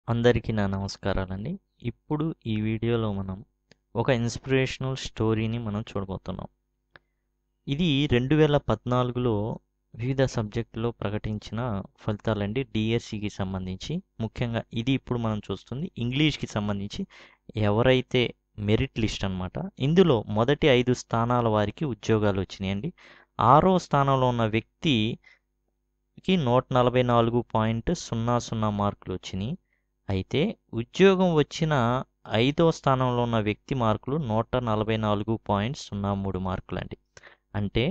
అందరికీ నా నమస్కారాలండి. ఇప్పుడు ఈ వీడియోలో మనం ఒక ఇన్స్పిరేషనల్ స్టోరీని మనం చూడబోతున్నాం. ఇది 2014లో వివిధ సబ్జెక్టులో ప్రకటించిన ఫలితాలండి. డీఎస్సీకి సంబంధించి. ముఖ్యంగా ఇది ఇప్పుడు మనం చూస్తుంది ఇంగ్లీష్‌కి సంబంధించి ఎవరైతే మెరిట్ లిస్ట్ అనమాట. ఇందులో మొదటి 5 స్థానాల వారికి ఉద్యోగాలు వచ్చినాయండి. ఆరో స్థానంలో ఉన్న వ్యక్తికి 144.00 మార్కులు వచ్చినియి. అయితే ఉద్యోగం వచ్చిన ఐదో స్థానంలో ఉన్న వ్యక్తి మార్కులు 144.03 మార్కులండి. అంటే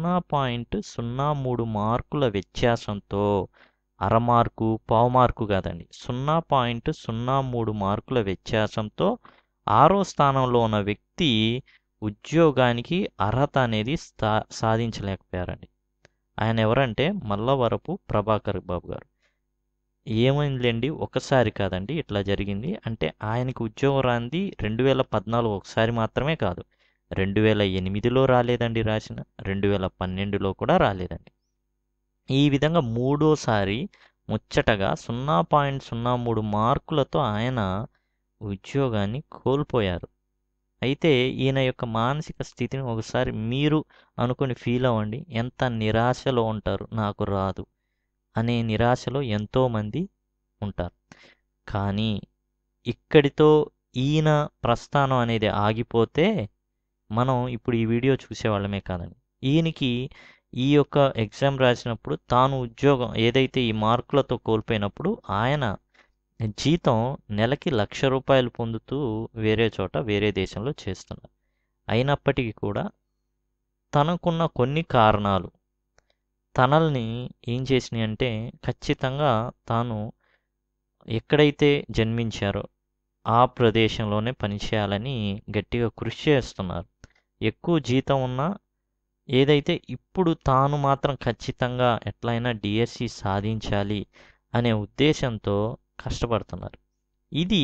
0.03 మార్కుల వ్యత్యాసంతో అర మార్కు, పావు మార్కు కాదండి. 0.03 మార్కుల వ్యత్యాసంతో ఆరో స్థానంలో ఉన్న వ్యక్తి ఉద్యోగానికి అర్హత అనేది స్థా సాధించలేకపోయారండి. ఆయన ఎవరంటే మల్లవరపు ప్రభాకర్ బాబు గారు. ఏమైందిలెండి ఒకసారి కాదండి ఇట్లా జరిగింది. అంటే ఆయనకి ఉద్యోగం రానిది 2014 ఒకసారి మాత్రమే కాదు. 2008లో రాలేదండి రాసిన. 2012లో కూడా రాలేదండి. ఈ విధంగా మూడోసారి ముచ్చటగా 0.03 మార్కులతో ఆయన ఉద్యోగాన్ని కోల్పోయారు. అయితే ఈయన యొక్క మానసిక స్థితిని ఒకసారి మీరు అనుకోని ఫీల్ అవ్వండి. ఎంత నిరాశలో ఉంటారు. నాకు రాదు అనే నిరాశలో ఎంతోమంది ఉంటారు. కానీ ఇక్కడితో ఈయన ప్రస్థానం అనేది ఆగిపోతే మనం ఇప్పుడు ఈ వీడియో చూసేవాళ్ళమే కాదండి. ఈయనకి ఈ యొక్క ఎగ్జామ్ రాసినప్పుడు తాను ఉద్యోగం ఏదైతే ఈ మార్కులతో కోల్పోయినప్పుడు ఆయన జీతం నెలకి రూ. 1,00,000 పొందుతూ వేరే చోట వేరే దేశంలో చేస్తున్నారు. అయినప్పటికీ కూడా తనకున్న కొన్ని కారణాలు తనల్ని ఏం చేసినాయంటే ఖచ్చితంగా తాను ఎక్కడైతే జన్మించారో ఆ ప్రదేశంలోనే పనిచేయాలని గట్టిగా కృషి చేస్తున్నారు. ఎక్కువ జీతం ఉన్నా ఏదైతే ఇప్పుడు తాను మాత్రం ఖచ్చితంగా ఎట్లైనా డీఎస్సీ సాధించాలి అనే ఉద్దేశంతో కష్టపడుతున్నారు. ఇది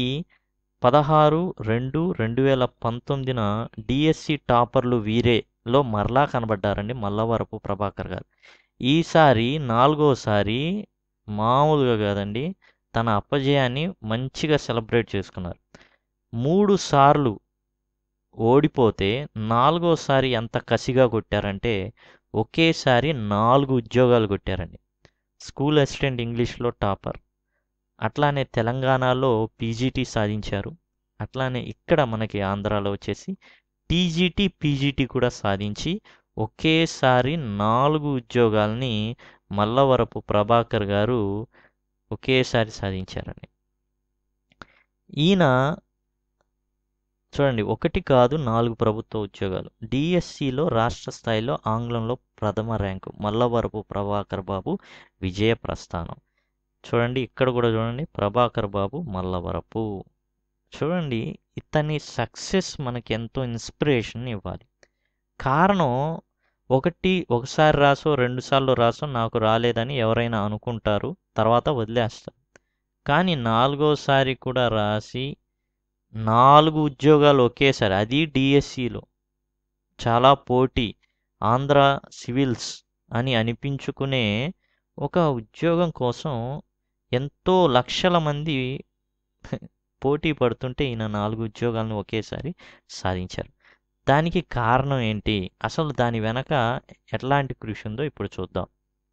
16/2/2019న డీఎస్సీ టాపర్లు వీరేలో మరలా కనబడ్డారండి మల్లవరపు ప్రభాకర్ గారు. ఈసారి నాలుగోసారి మామూలుగా కాదండి. తన అపజయాన్ని మంచిగా సెలబ్రేట్ చేసుకున్నారు. 3 సార్లు ఓడిపోతే నాలుగోసారి ఎంత కసిగా కొట్టారంటే ఒకేసారి 4 ఉద్యోగాలు కొట్టారండి. స్కూల్ అసిస్టెంట్ ఇంగ్లీష్‌లో టాపర్. అట్లానే తెలంగాణలో పీజీటీ సాధించారు. అట్లానే ఇక్కడ మనకి ఆంధ్రాలో వచ్చేసి టీజీటీ, పీజీటీ కూడా సాధించి ఒకేసారి 4 ఉద్యోగాల్ని మల్లవరపు ప్రభాకర్ గారు ఒకేసారి సాధించారండి. ఈయన చూడండి ఒకటి కాదు 4 ప్రభుత్వ ఉద్యోగాలు. డీఎస్సీలో రాష్ట్ర స్థాయిలో ఆంగ్లంలో ప్రథమ ర్యాంకు మల్లవరపు ప్రభాకర్ బాబు విజయ ప్రస్థానం. చూడండి ఇక్కడ కూడా చూడండి ప్రభాకర్ బాబు మల్లవరపు. చూడండి ఇతని సక్సెస్ మనకి ఎంతో ఇన్స్పిరేషన్ ఇవ్వాలి. కారణం ఒకటి ఒకసారి రాసో, 2 సార్లు రాసో నాకు రాలేదని ఎవరైనా అనుకుంటారు. తర్వాత వదిలేస్తారు. కానీ నాలుగోసారి కూడా రాసి 4 ఉద్యోగాలు ఒకేసారి అది డీఎస్సీలో. చాలా పోటీ. ఆంధ్ర సివిల్స్ అని అనిపించుకునే ఒక ఉద్యోగం కోసం ఎంతో లక్షల మంది పోటీ పడుతుంటే ఈయన 4 ఉద్యోగాలను ఒకేసారి సాధించారు. దానికి కారణం ఏంటి? అసలు దాని వెనక ఎట్లాంటి కృషి ఉందో ఇప్పుడు చూద్దాం.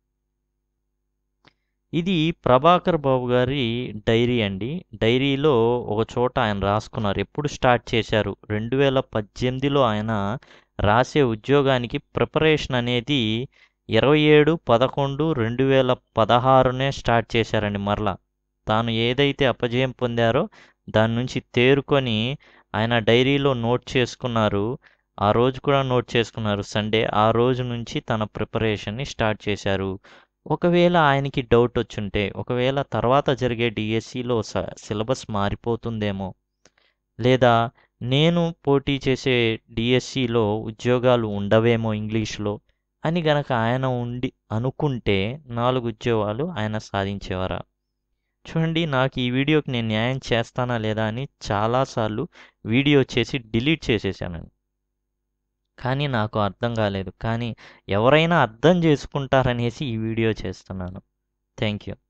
ఇది ప్రభాకర్ బాబు గారి డైరీ అండి. డైరీలో ఒక చోట ఆయన రాసుకున్నారు. ఎప్పుడు స్టార్ట్ చేశారు? 2018లో ఆయన రాసే ఉద్యోగానికి ప్రిపరేషన్ అనేది 27/11/2016నే స్టార్ట్ చేశారండి మరలా. తాను ఏదైతే అపజయం పొందారో దాని నుంచి తేరుకొని ఆయన డైరీలో నోట్ చేసుకున్నారు. ఆ రోజు కూడా నోట్ చేసుకున్నారు సండే. ఆ రోజు నుంచి తన ప్రిపరేషన్‌ని స్టార్ట్ చేశారు. ఒకవేళ ఆయనకి డౌట్ వచ్చుంటే ఒకవేళ తర్వాత జరిగే డీఎస్సీలో స సిలబస్ మారిపోతుందేమో, లేదా నేను పోటీ చేసే డీఎస్సీలో ఉద్యోగాలు ఉండవేమో ఇంగ్లీష్‌లో అని గనక ఆయన ఉండి అనుకుంటే 4 ఉద్యోగాలు ఆయన సాధించేవారా? చూడండి నాకు ఈ వీడియోకి నేను న్యాయం చేస్తానా లేదా అని చాలా సార్లు వీడియో చేసి డిలీట్ చేసేసానండి. కానీ నాకు అర్థం కాలేదు. కానీ ఎవరైనా అర్థం చేసుకుంటారనేసి ఈ వీడియో చేస్తున్నాను. Thank you.